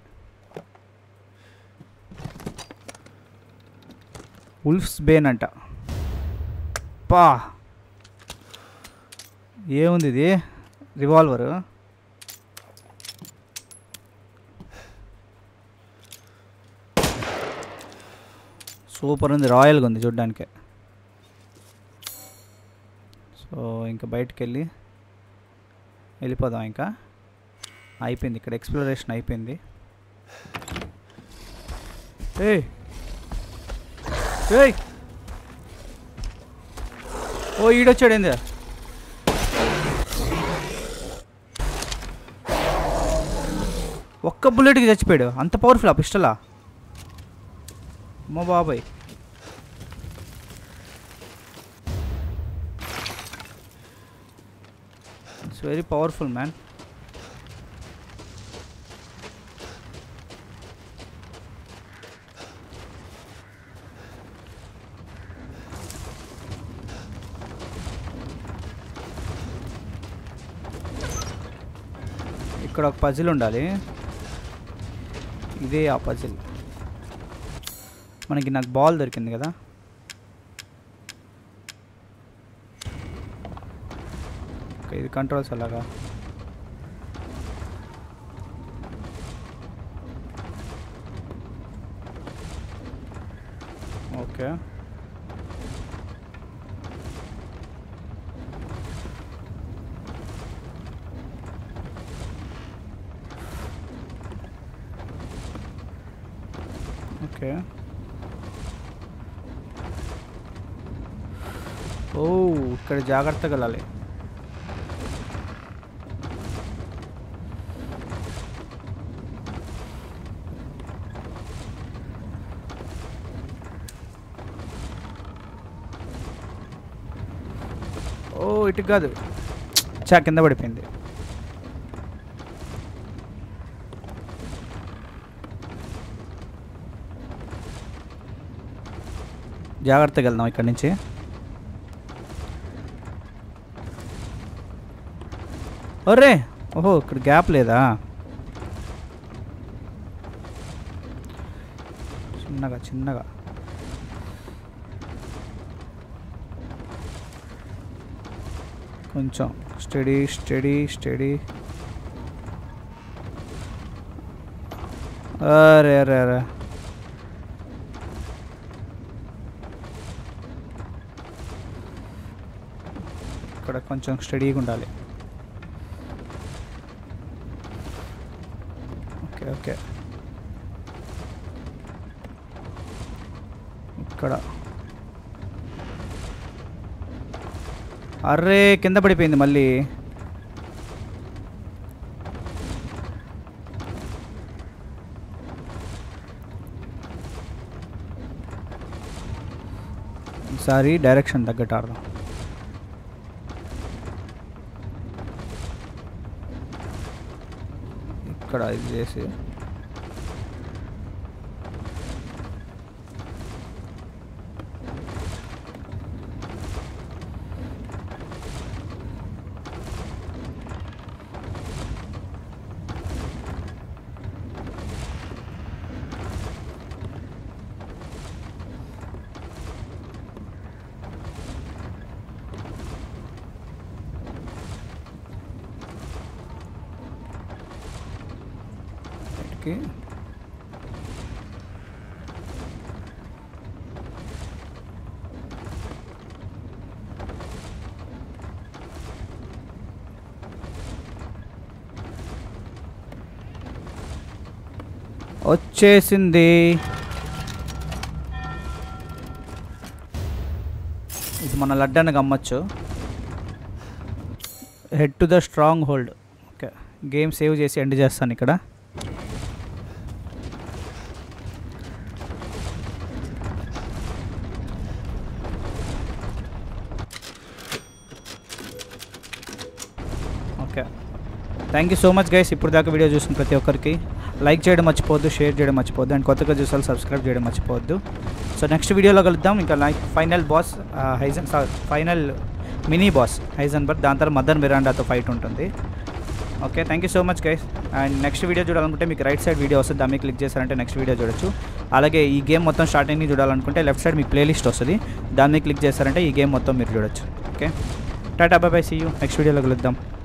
Speaker 1: Wolfsbane అంట పా ఏముంది ఇది revolver super ఉంది రాయల్గా ఉంది చూడ్డానికి so ఇంకా బయటికి వెళ్ళి వెళ్ళిపోదాం ఇంకా అయిపోయింది ఇక్కడ ఎక్స్ప్లోరేషన్ అయిపోయింది ఏయ్ ఏయ్ ఓ ఈడొచ్చాడు ఏంది ఒక్క బుల్లెట్కి చచ్చిపోయాడు అంత పవర్ఫుల్ ఆ పిస్టలా అమ్మ బాబాయ్ ఇట్స్ వెరీ పవర్ఫుల్ మ్యాన్ ఇక్కడ ఒక పజిల్ ఉండాలి ఇదే ఆ పజిల్ మనకి నాకు బాల్ దొరికింది కదా ఓకే ఇది కంట్రోల్స్ అలాగా ఓకే ఓకే ఓ ఇక్కడ జాగ్రత్తగా వెళ్ళాలి ఓ ఇటు కాదు చా కింద పడిపోయింది జాగ్రత్తగా వెళ్దాం ఇక్కడి నుంచి ఒర్రే ఓహో ఇక్కడ గ్యాప్ లేదా చిన్నగా చిన్నగా కొంచెం స్టడీ స్టడీ స్టడీ అరే అరే అరే ఇక్కడ కొంచెం స్టడీగా ఉండాలి ఓకే ఓకే ఇక్కడ అర్రే కింద పడిపోయింది మళ్ళీ ఈసారి డైరెక్షన్ తగ్గట్టు ఆడదాం ఇక్కడ ఇది చేసి ఇటుకి వచ్చేసింది ఇది మన లడ్డాన్ని గమ్మచ్చు head to the stronghold okay game save చేసి ఎండ్ చేస్తాను ఇక్కడ okay thank you so much guys ఇప్పుడు దాకా వీడియో చూసిన ప్రతి ఒక్కరికి లైక్ చేయడం మర్చిపోవద్దు షేర్ చేయడం మర్చిపోవద్దు అండ్ కొత్తగా చూసాలు సబ్స్క్రైబ్ చేయడం మర్చిపోవద్దు సో నెక్స్ట్ వీడియోలో కలుద్దాం ఇంకా like final boss హైజన్ final mini boss హైజన్ but దాని తర్వాత మదర్ మిరాండాతో ఫైట్ ఉంటుంది okay thank you so much guys and next video చూడాలనుకుంటే మీకు రైట్ సైడ్ వీడియో వస్తుంది దాన్ని క్లిక్ చేశారంటే నెక్స్ట్ వీడియో చూడొచ్చు అలాగే ఈ గేమ్ మొత్తం స్టార్టింగ్ చూడాలనుకుంటే లెఫ్ట్ సైడ్ మీకు ప్లేలిస్ట్ వస్తుంది దాన్ని క్లిక్ చేశారంటే ఈ గేమ్ మొత్తం మీరు చూడొచ్చు okay tata bye see you next వీడియోలో కలుద్దాం